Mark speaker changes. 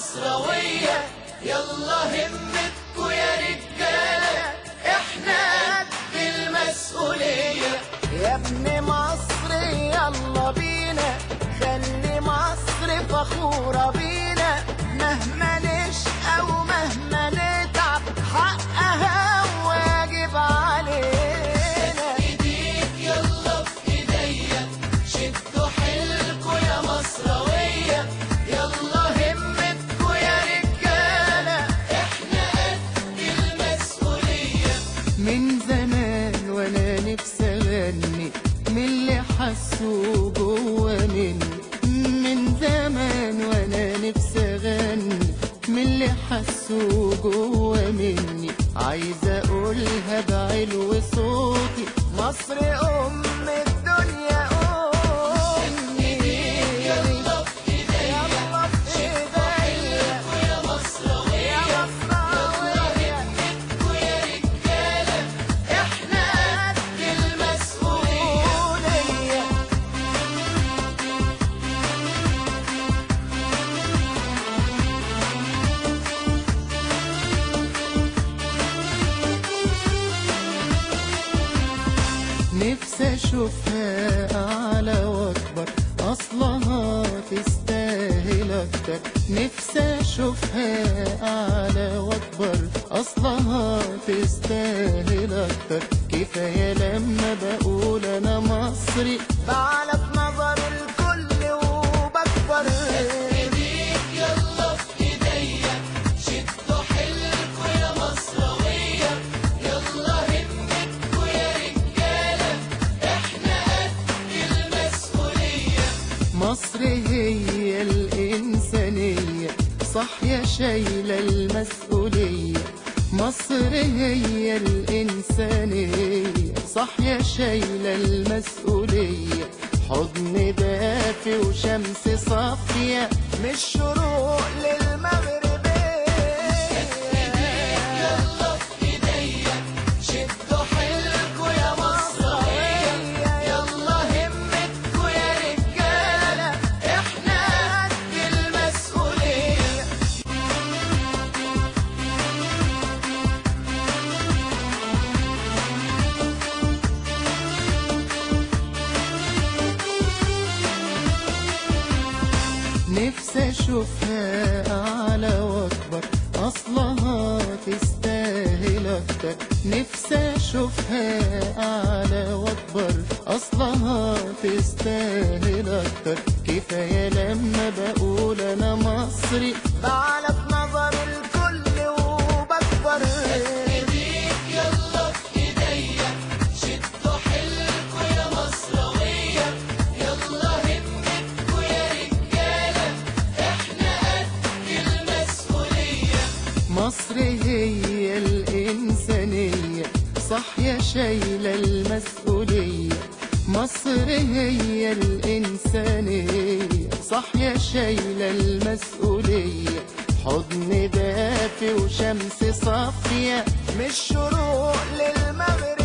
Speaker 1: مصروية يلا همتكوا يا رجالة احنا قد المسؤولية
Speaker 2: يا ابن مصر يلا بينا خلي مصر فخورة بينا مهما نشقى ومهما نتعب حقها واجب علينا
Speaker 1: ايديك يلا في ايديا شدوا حيلكوا يا مصروية يلا همتكوا يا رجالة احنا قد المسؤولية
Speaker 2: من زمان وانا نفسي اغني من اللي حسوا جوا مني من زمان وانا نفسي اغني من اللي حسوا جوا مني عايز اقولها بعلو صوتي مصر ام الدنيا امي
Speaker 1: يلا في ايديا
Speaker 2: يلا في ايديا
Speaker 1: يا مصروية
Speaker 2: يا مصراوية
Speaker 1: همتكوا يا رجالة احنا قد المسؤولية
Speaker 2: مسؤولية نفسي اشوفها اعلى واكبر اصلها تستاهل اكتر نفسي اشوفها اعلى واكبر اصلها تستاهل اكتر كفايه لما بقول انا مصري بعلى نظر الكل وبكبر
Speaker 1: ايديك يلا في ايديا شدوا حيلكوا يا مصروية يلا همتكوا يا رجالة احنا قد المسؤولية
Speaker 2: مصر هي الإنسانية صح يا شايلة المسؤولية مصر هي الإنسانية صح يا شايلة المسؤولية حضن دافي وشمس صافية مش شروق للمغرب
Speaker 1: يلا في ايديا شدوا حيلكوا يا مصروية يلا همتكوا يا رجالة احنا قد المسؤولية
Speaker 2: نفسي اشوفها اعلى واكبر اصلها تستاهل اكتر نفسي اشوفها اعلى واكبر اصلها تستاهل اكتر كفايه لما بقول انا مصري بعلى نظر الكل وبكبر
Speaker 1: ايديك يلا في ايديا شدوا حيلكوا يا مصروية يلا همتكوا يا رجالة احنا قد المسؤولية
Speaker 2: مصر هي الإنسانية صح يا شايلة المسؤولية مصر هي الإنسانية صح يا شايلة المسؤولية حضن دافي وشمس صافية مش شروق للمغرب